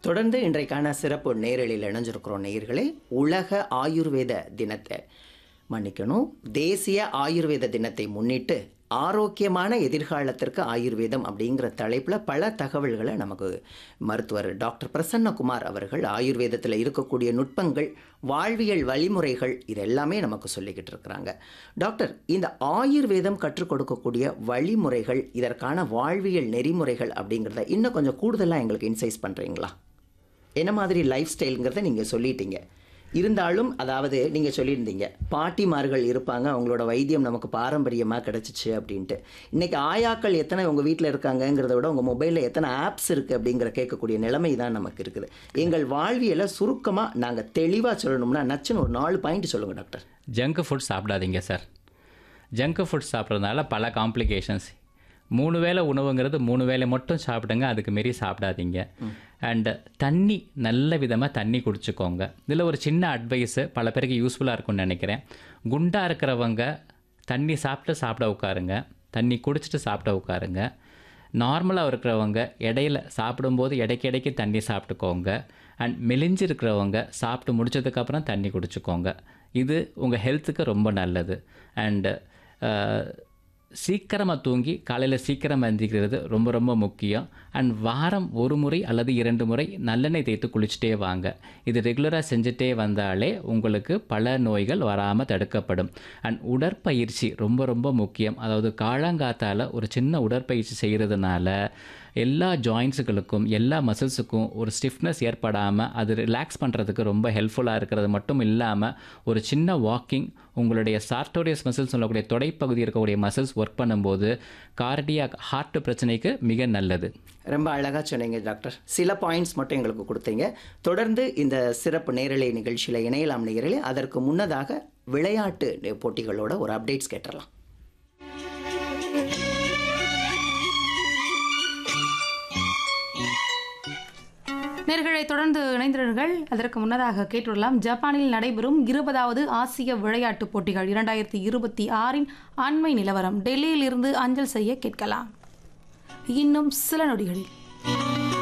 தொடர்ந்து இன்றைக்கான சிறப்பு நேரலில் இணைஞ்சிருக்கிறோம் நேயர்களே உலக ஆயுர்வேத தினத்தை மன்னிக்கணும் தேசிய ஆயுர்வேத தினத்தை முன்னிட்டு ஆரோக்கியமான எதிர்காலத்திற்கு ஆயுர்வேதம் அப்படிங்கிற தலைப்பில் பல தகவல்களை நமக்கு மருத்துவர் டாக்டர் பிரசன்னகுமார் அவர்கள் ஆயுர்வேதத்தில் இருக்கக்கூடிய நுட்பங்கள் வாழ்வியல் வழிமுறைகள் இது எல்லாமே நமக்கு சொல்லிக்கிட்டு இருக்கிறாங்க டாக்டர் இந்த ஆயுர்வேதம் கற்றுக் கொடுக்கக்கூடிய வழிமுறைகள் இதற்கான வாழ்வியல் நெறிமுறைகள் அப்படிங்கிறத இன்னும் கொஞ்சம் கூடுதலாக எங்களுக்கு இன்சைஸ் பண்ணுறீங்களா என்ன மாதிரி லைஃப் ஸ்டைலுங்கிறத நீங்கள் சொல்லிட்டீங்க இருந்தாலும் அதாவது நீங்கள் சொல்லியிருந்தீங்க பாட்டிமார்கள் இருப்பாங்க அவங்களோட வைத்தியம் நமக்கு பாரம்பரியமாக கிடச்சிச்சு அப்படின்ட்டு இன்றைக்கி ஆயாக்கள் எத்தனை உங்கள் வீட்டில் இருக்காங்கங்கிறத விட உங்கள் மொபைலில் எத்தனை ஆப்ஸ் இருக்குது அப்படிங்கிற கேட்கக்கூடிய நிலைமை தான் நமக்கு இருக்குது எங்கள் வாழ்வியலை சுருக்கமாக நாங்கள் தெளிவாக சொல்லணும்னா நச்சுன்னு ஒரு நாலு பாயிண்ட் சொல்லுங்கள் டாக்டர் ஜங்க் ஃபுட் சாப்பிடாதீங்க சார் ஜங்க் ஃபுட் சாப்பிட்றதுனால பல காம்ப்ளிகேஷன்ஸ் மூணு வேளை உணவுங்கிறது மூணு வேளை மட்டும் சாப்பிடுங்க அதுக்கு மாரி சாப்பிடாதீங்க அண்டு தண்ணி நல்ல விதமாக தண்ணி குடிச்சுக்கோங்க இதில் ஒரு சின்ன அட்வைஸு பல பேருக்கு யூஸ்ஃபுல்லாக இருக்கும்னு நினைக்கிறேன் குண்டாக இருக்கிறவங்க தண்ணி சாப்பிட்டு சாப்பிட உட்காருங்க தண்ணி குடிச்சிட்டு சாப்பிட உட்காருங்க நார்மலாக இருக்கிறவங்க இடையில சாப்பிடும்போது இடைக்கு இடைக்கு தண்ணி சாப்பிட்டுக்கோங்க அண்ட் மெலிஞ்சு இருக்கிறவங்க சாப்பிட்டு முடிச்சதுக்கப்புறம் தண்ணி குடிச்சுக்கோங்க இது உங்கள் ஹெல்த்துக்கு ரொம்ப நல்லது அண்டு சீக்கிரமாக தூங்கி காலையில் சீக்கிரமாக எந்திரிக்கிறது ரொம்ப ரொம்ப முக்கியம் அண்ட் வாரம் ஒரு முறை அல்லது இரண்டு முறை நல்லெண்ணெய் தேய்த்து குளிச்சுட்டே வாங்க இது ரெகுலராக செஞ்சுட்டே வந்தாலே உங்களுக்கு பல நோய்கள் வராமல் தடுக்கப்படும் அண்ட் உடற்பயிற்சி ரொம்ப ரொம்ப முக்கியம் அதாவது காளாங்காத்தால் ஒரு சின்ன உடற்பயிற்சி செய்கிறதுனால எல்லா ஜாயின்ஸுகளுக்கும் எல்லா மசில்ஸுக்கும் ஒரு ஸ்டிஃப்னஸ் ஏற்படாமல் அது ரிலாக்ஸ் பண்ணுறதுக்கு ரொம்ப ஹெல்ப்ஃபுல்லாக இருக்கிறது மட்டும் இல்லாமல் ஒரு சின்ன வாக்கிங் உங்களுடைய சார்டோரியஸ் மசில்ஸ் சொல்லக்கூடிய தொடைப்பகுதி இருக்கக்கூடிய மசில்ஸ் ஒர்க் பண்ணும்போது கார்டியாக் ஹார்ட் பிரச்சனைக்கு மிக நல்லது ரொம்ப அழகாக சொன்னீங்க டாக்டர் சில பாயிண்ட்ஸ் மட்டும் எங்களுக்கு கொடுத்தீங்க தொடர்ந்து இந்த சிறப்பு நேரலை நிகழ்ச்சியில் இணையலாம் நேரலை அதற்கு முன்னதாக விளையாட்டு போட்டிகளோட ஒரு அப்டேட்ஸ் கேட்டுடலாம் நேர்களை தொடர்ந்து இணைந்திருங்கள் அதற்கு முன்னதாக கேட்டுள்ளலாம் ஜப்பானில் நடைபெறும் இருபதாவது ஆசிய விளையாட்டுப் போட்டிகள் இரண்டாயிரத்தி இருபத்தி ஆறின் அண்மை நிலவரம் டெல்லியில் இருந்து அஞ்சல் செய்ய கேட்கலாம் இன்னும் சில நொடிகளில்